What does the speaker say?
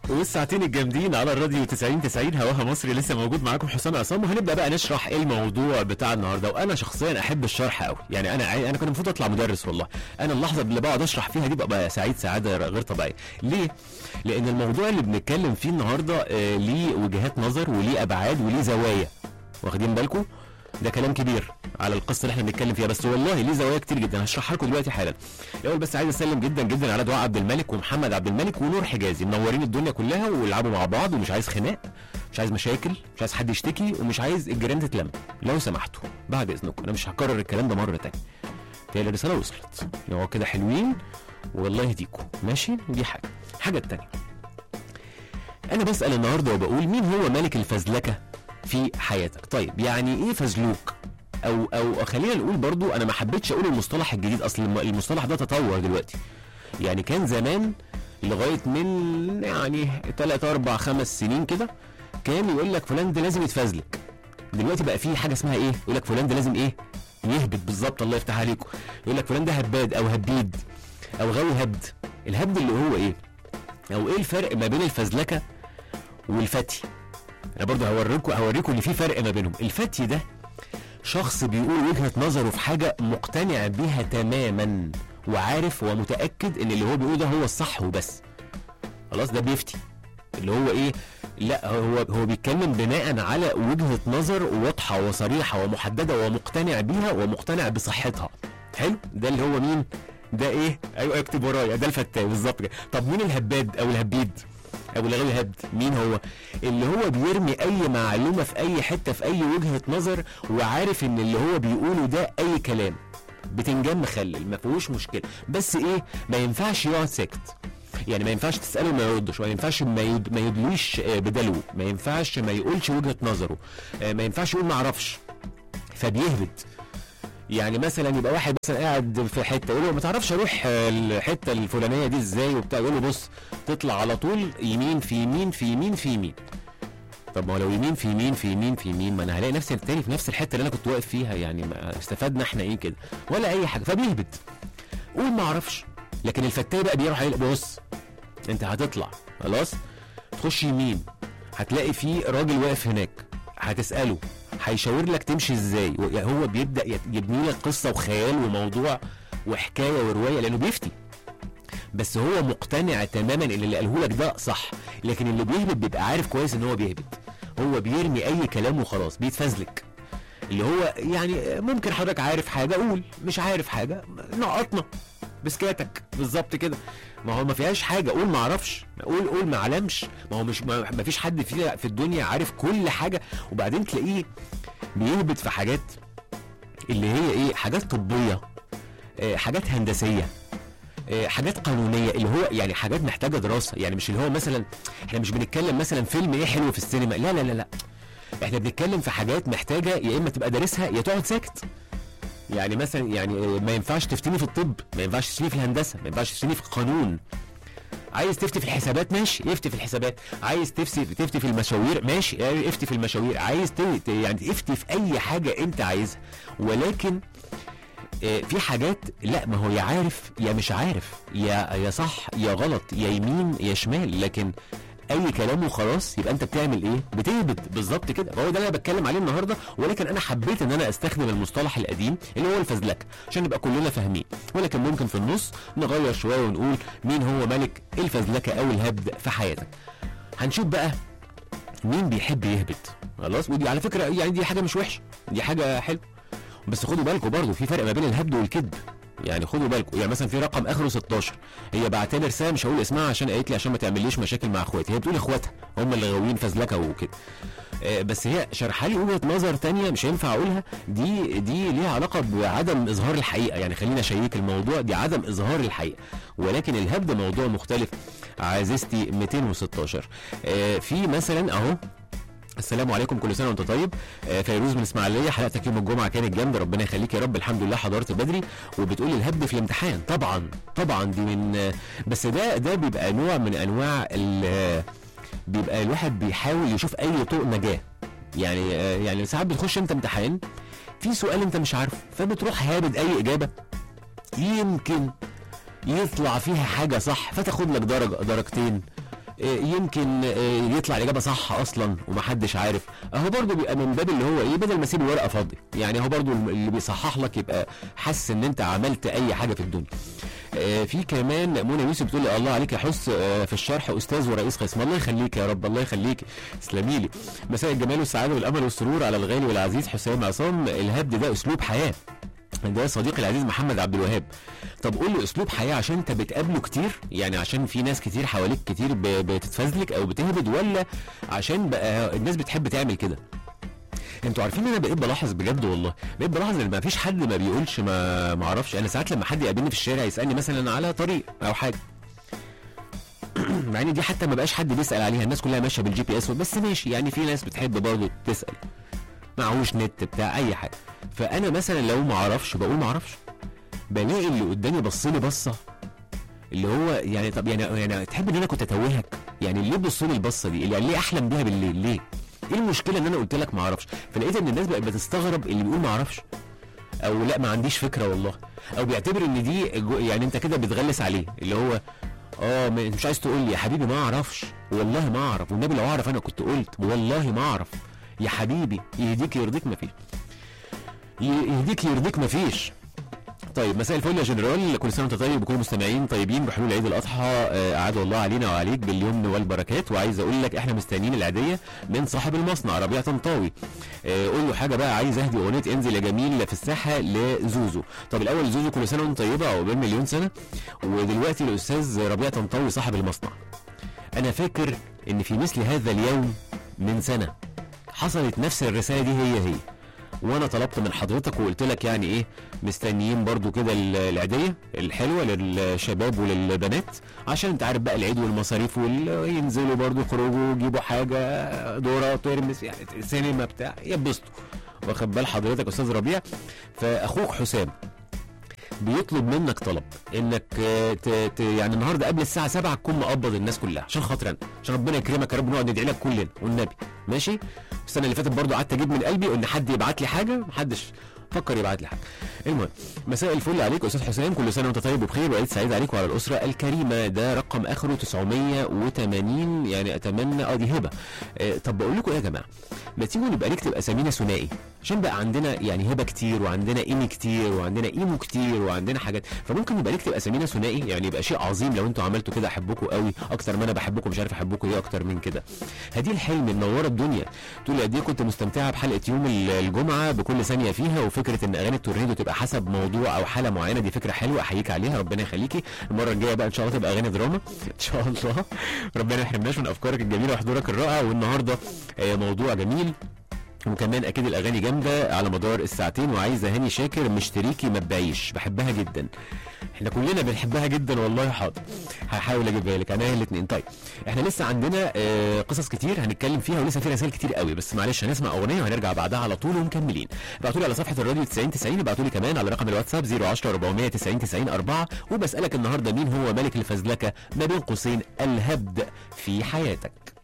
والساعتين الجامدين على الراديو 90 90 هواها مصري لسه موجود معاكم حسام عصام وهنبدا بقى نشرح ايه الموضوع بتاع النهارده وانا شخصيا احب الشرح قوي يعني انا عاي... انا كنت المفروض اطلع مدرس والله انا اللحظه اللي بقعد اشرح فيها دي ببقى سعيد سعاده غير طبيعيه ليه لان الموضوع اللي بنتكلم فيه النهارده آه ليه وجهات نظر وليه ابعاد وليه زوايا واخدين بالكم ده كلام كبير على القصه اللي احنا بنتكلم فيها بس والله ليه زوايا كتير جدا هشرحها لكم دلوقتي حالا الاول بس عايز اسلم جدا جدا على دعاء عبد الملك ومحمد عبد الملك ونور حجازي منورين الدنيا كلها ويلعبوا مع بعض ومش عايز خناق مش عايز مشاكل مش عايز حد يشتكي ومش عايز الجيران تتلم لو سمحتوا بعد اذنكم انا مش هكرر الكلام ده مره تانية هي الرساله وصلت هو كده حلوين والله يهديكم ماشي دي حاجه الحاجه التانية انا بسال النهارده وبقول مين هو ملك الفزلكه في حياتك طيب يعني ايه فزلوك او او خلينا نقول برضو انا ما حبيتش اقول المصطلح الجديد اصل الم- المصطلح ده تطور دلوقتي يعني كان زمان لغايه من يعني 3 4 5 سنين كده كان يقول لك فلان ده لازم يتفزلك دلوقتي بقى في حاجه اسمها ايه يقول لك فلان ده لازم ايه يهبط بالظبط الله يفتح عليكم يقول لك فلان ده هباد او هبيد او غاوي هبد الهبد اللي هو ايه او ايه الفرق ما بين الفزلكه والفتي انا برضه هوريكم هوريكم ان في فرق ما بينهم الفتي ده شخص بيقول وجهه نظره في حاجه مقتنع بيها تماما وعارف ومتاكد ان اللي هو بيقوله ده هو الصح وبس خلاص ده بيفتي اللي هو ايه لا هو هو بيتكلم بناء على وجهه نظر واضحه وصريحه ومحدده ومقتنع بيها ومقتنع بصحتها حلو ده اللي هو مين ده ايه ايوه اكتب ورايا ده الفتاة بالظبط كده طب مين الهباد او الهبيد او الغاوي هبد مين هو اللي هو بيرمي اي معلومه في اي حته في اي وجهه نظر وعارف ان اللي هو بيقوله ده اي كلام بتنجان مخلل ما فيهوش مشكله بس ايه ما ينفعش يقعد ساكت يعني ما ينفعش تساله ما يردش ما ينفعش ما, يد... ما يدلوش آه، بدلو ما ينفعش ما يقولش وجهه نظره آه، ما ينفعش يقول ما اعرفش فبيهبط يعني مثلا يبقى واحد مثلا قاعد في حته يقول له ما تعرفش اروح آه، الحته الفلانيه دي ازاي وبتاع يقول له بص تطلع على طول يمين في يمين في يمين في يمين طب ما هو لو يمين في يمين في يمين في يمين ما انا هلاقي نفسي تاني في نفس الحته اللي انا كنت واقف فيها يعني ما استفدنا احنا ايه كده ولا اي حاجه فبيهبط قول ما اعرفش لكن الفتاي بقى بيروح يقول بص انت هتطلع خلاص تخش يمين هتلاقي في راجل واقف هناك هتساله هيشاور لك تمشي ازاي و- يعني هو بيبدا يت- يبني لك قصه وخيال وموضوع وحكايه وروايه لانه بيفتي بس هو مقتنع تماما ان اللي قاله لك ده صح لكن اللي بيهبط بيبقى عارف كويس ان هو بيهبط هو بيرمي اي كلام وخلاص بيتفزلك اللي هو يعني ممكن حضرتك عارف حاجه قول مش عارف حاجه نقطنا بسكاتك بالظبط كده ما هو ما فيهاش حاجه قول ما اعرفش قول قول ما علمش ما هو مش ما ما فيش حد في في الدنيا عارف كل حاجه وبعدين تلاقيه بيهبط في حاجات اللي هي ايه حاجات طبيه آه، حاجات هندسيه آه، حاجات قانونيه اللي هو يعني حاجات محتاجه دراسه يعني مش اللي هو مثلا احنا مش بنتكلم مثلا فيلم ايه حلو في السينما لا لا لا لا احنا بنتكلم في حاجات محتاجه يا اما تبقى دارسها يا تقعد ساكت يعني مثلا يعني آه، ما ينفعش تفتني في الطب ما ينفعش تفتني في الهندسه ما ينفعش تفتني في القانون عايز تفتي في الحسابات ماشي افتي في الحسابات عايز تفتي تفتي في المشاوير ماشي آه، افتي في المشاوير عايز ت- ت- يعني افتي في اي حاجه انت عايزها ولكن آه، في حاجات لا ما هو يا عارف يا مش عارف يا يا صح يا غلط يا يمين يا شمال لكن اي كلام وخلاص يبقى انت بتعمل ايه بتهبط بالظبط كده هو ده اللي انا بتكلم عليه النهارده ولكن انا حبيت ان انا استخدم المصطلح القديم اللي هو الفزلكه عشان نبقى كلنا فاهمين ولكن ممكن في النص نغير شويه ونقول مين هو ملك الفزلكه او الهبد في حياتك هنشوف بقى مين بيحب يهبط خلاص ودي على فكره يعني دي حاجه مش وحشه دي حاجه حلوه بس خدوا بالكم برضه في فرق ما بين الهبد والكذب يعني خدوا بالكم يعني مثلا في رقم اخره 16 هي بعتها لي رساله مش هقول اسمها عشان قالت لي عشان ما تعمليش مشاكل مع اخواتي هي بتقول اخواتها هم اللي غاويين فزلكه وكده آه، بس هي شرحها لي وجهه نظر تانية مش هينفع اقولها دي دي ليها علاقه بعدم اظهار الحقيقه يعني خلينا اشيك الموضوع دي عدم اظهار الحقيقه ولكن الهبد موضوع مختلف عزيزتي 216 آه، في مثلا اهو السلام عليكم كل سنه وانت طيب آه، فيروز من اسماعيليه حلقتك يوم الجمعه كانت جامده ربنا يخليك يا رب الحمد لله حضرت بدري وبتقول الهبد في الامتحان طبعا طبعا دي من آه، بس ده ده بيبقى نوع من انواع ال- آه، بيبقى الواحد بيحاول يشوف اي طوق نجاه يعني آه، يعني ساعات بتخش انت امتحان في سؤال انت مش عارفه فبتروح هابد اي اجابه يمكن يطلع فيها حاجه صح فتاخد لك درجه درجتين آه، يمكن آه، يطلع الاجابه صح اصلا ومحدش عارف اهو برضو بيبقى من باب اللي هو ايه بدل ما اسيب الورقه فاضيه يعني هو برضو اللي بيصحح لك يبقى حاسس ان انت عملت اي حاجه في الدنيا آه، في كمان منى يوسف بتقول لي الله عليك يا حس آه، في الشرح استاذ ورئيس قسم الله يخليك يا رب الله يخليك تسلمي لي مساء الجمال والسعاده والامل والسرور على الغالي والعزيز حسام عصام الهبد ده اسلوب حياه ده صديقي العزيز محمد عبد الوهاب طب قول لي اسلوب حياه عشان انت بتقابله كتير يعني عشان في ناس كتير حواليك كتير ب- بتتفزلك او بتهبد ولا عشان بقى الناس بتحب تعمل كده انتوا عارفين ان انا بقيت بلاحظ بجد والله بقيت بلاحظ ان ما فيش حد ما بيقولش ما ما اعرفش انا ساعات لما حد يقابلني في الشارع يسالني مثلا على طريق او حاجه مع ان دي حتى ما بقاش حد بيسال عليها الناس كلها ماشيه بالجي بي اس بس ماشي يعني في ناس بتحب برضه تسال معهوش نت بتاع اي حاجه فانا مثلا لو ما اعرفش بقول ما اعرفش بلاقي اللي قدامي بص لي بصه اللي هو يعني طب يعني يعني تحب ان انا كنت اتوهك يعني ليه تبص لي البصه دي يعني ليه احلم بيها بالليل ليه ايه المشكله ان انا قلت لك ما اعرفش فلقيت ان الناس بقت بتستغرب اللي بيقول ما اعرفش او لا ما عنديش فكره والله او بيعتبر ان دي جو- يعني انت كده بتغلس عليه اللي هو اه م- مش عايز تقول لي يا حبيبي ما اعرفش والله ما اعرف والنبي لو اعرف انا كنت قلت والله ما اعرف يا حبيبي يهديك يرضيك ما فيش ي- يهديك يرضيك ما فيش طيب مساء الفل يا جنرال كل سنه وانت طيب وكل المستمعين طيبين بحلول عيد الاضحى آه، اعاد الله علينا وعليك باليمن والبركات وعايز اقول لك احنا مستنيين العيديه من صاحب المصنع ربيع طنطاوي آه، قول له حاجه بقى عايز اهدي اغنيه انزل يا جميل في الساحه لزوزو طب الاول زوزو كل سنه وانت طيبه عقبال مليون سنه ودلوقتي الاستاذ ربيع طنطاوي صاحب المصنع انا فاكر ان في مثل هذا اليوم من سنه حصلت نفس الرساله دي هي هي وانا طلبت من حضرتك وقلت لك يعني ايه مستنيين برضو كده ال- العيديه الحلوه للشباب وللبنات عشان انت عارف بقى العيد والمصاريف وينزلوا برضو يخرجوا يجيبوا حاجه دوره ترمس يعني سينما بتاع يبسطوا واخد بال حضرتك استاذ ربيع فاخوك حسام بيطلب منك طلب انك آه، ت... ت... يعني النهارده قبل الساعه 7 تكون مقبض الناس كلها عشان خاطر انا عشان ربنا يكرمك يا رب نقعد ندعي لك كلنا والنبي ماشي السنه اللي فاتت برضو قعدت اجيب من قلبي ان حد يبعت لي حاجه محدش فكر يبعت لي حاجه المهم مساء الفل عليك يا استاذ حسام كل سنه وانت طيب وبخير وعيد سعيد عليك وعلى الاسره الكريمه ده رقم اخره 980 يعني اتمنى اه دي هبه آه طب بقول لكم ايه يا جماعه ما تيجوا نبقى نكتب اسامينا ثنائي عشان بقى عندنا يعني هبه كتير وعندنا ايمي كتير وعندنا ايمو كتير وعندنا حاجات فممكن نبقى نكتب اسامينا ثنائي يعني يبقى شيء عظيم لو انتوا عملتوا كده احبكم قوي اكتر ما انا بحبكم مش عارف احبكم ايه اكتر من كده هدي الحلم منوره الدنيا تقول قد ايه كنت مستمتعه بحلقه يوم ال- الجمعه بكل ثانيه فيها وفكره ان اغاني التورنيدو تبقى حسب موضوع او حاله معينه دي فكره حلوه احييك عليها ربنا يخليكي المره الجايه بقى ان شاء الله تبقى اغاني دراما ان شاء الله ربنا ما يحرمناش من افكارك الجميله وحضورك الرائع والنهارده آه، موضوع جميل وكمان اكيد الاغاني جامده على مدار الساعتين وعايزه هاني شاكر مشتريكي ما تبيعيش بحبها جدا احنا كلنا بنحبها جدا والله حاضر هحاول اجيبها لك انا الاثنين طيب احنا لسه عندنا آه، قصص كتير هنتكلم فيها ولسه في رسائل كتير قوي بس معلش هنسمع اغنيه وهنرجع بعدها على طول ومكملين ابعتوا لي على صفحه الراديو 90 90 ابعتوا لي كمان على رقم الواتساب 010 490 90 4 وبسالك النهارده مين هو ملك الفزلكه ما بين قوسين الهبد في حياتك